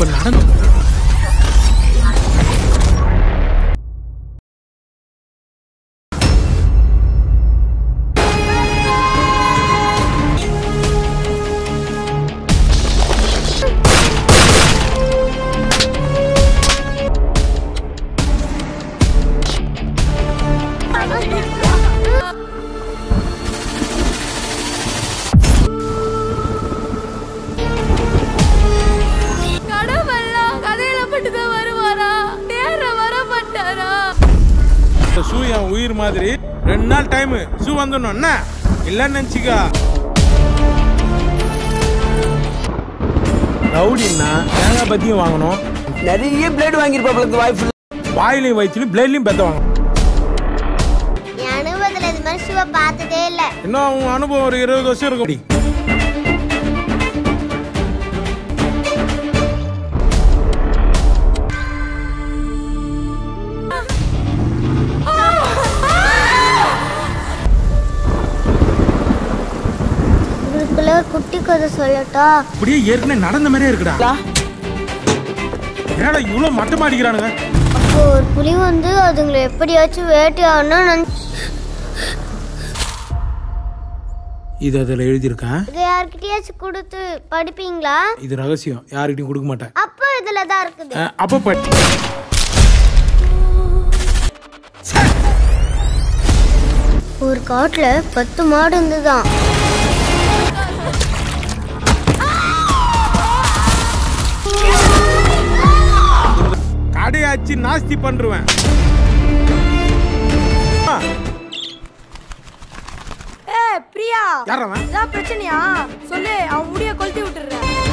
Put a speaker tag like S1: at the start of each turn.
S1: இப்ப நடந்து
S2: கடவுளெல்லாம் கதையில மட்டும்தான் வருவாரா நேர வர மாட்டாரா
S1: இந்த ஷூ என் உயிர் மாதிரி ரெண்டு நாள் டைம் ஷூ வந்துடணும் என்ன இல்லைன்னு நினச்சிக்கா ரவுடின்னா தேங்காய் பத்தியும் வாங்கணும்
S3: நிறைய பிளேட் வாங்கியிருப்பாப்ல வாய்ப்பு
S1: வாயிலையும் வயிற்றுலையும் பிளேட்லையும் பெத்த வாங்கணும்
S4: என் அனுபவத்துல இது மாதிரி ஷூவை பார்த்ததே இல்லை
S1: இன்னும் அவங்க அனுபவம் ஒரு இருபது வருஷம் இருக்கும் அப்படி.
S4: உங்களுக்குள்ள ஒரு குட்டி கதை சொல்லட்டா
S1: அப்படியே ஏற்கனவே நடந்த மாதிரியே இருக்குடா என்னடா இவ்வளோ மட்டமா அடிக்கிறானுங்க
S4: அப்போ ஒரு புலி வந்து அதுங்களை எப்படியாச்சும் வேட்டையாடணும் நினைச்சு
S1: இது அதில் எழுதியிருக்கேன்
S4: இதை யார்கிட்டயாச்சும் கொடுத்து படிப்பீங்களா
S1: இது ரகசியம் யார்கிட்டயும் கொடுக்க மாட்டேன்
S4: அப்போ இதுல தான் இருக்குது
S1: அஹ், அப்போ பட்
S4: ஒரு காட்டுல பத்து மாடு இருந்துதான்
S1: கடையாச்சு நாஸ்தி பண்ணுருவேன் ஆ,
S2: ஏ பிரியா
S1: யார் அவன்
S2: இதான் பிரச்சனையா சொல்லு அவன் முடிய கொளுத்தி விட்டுறேன்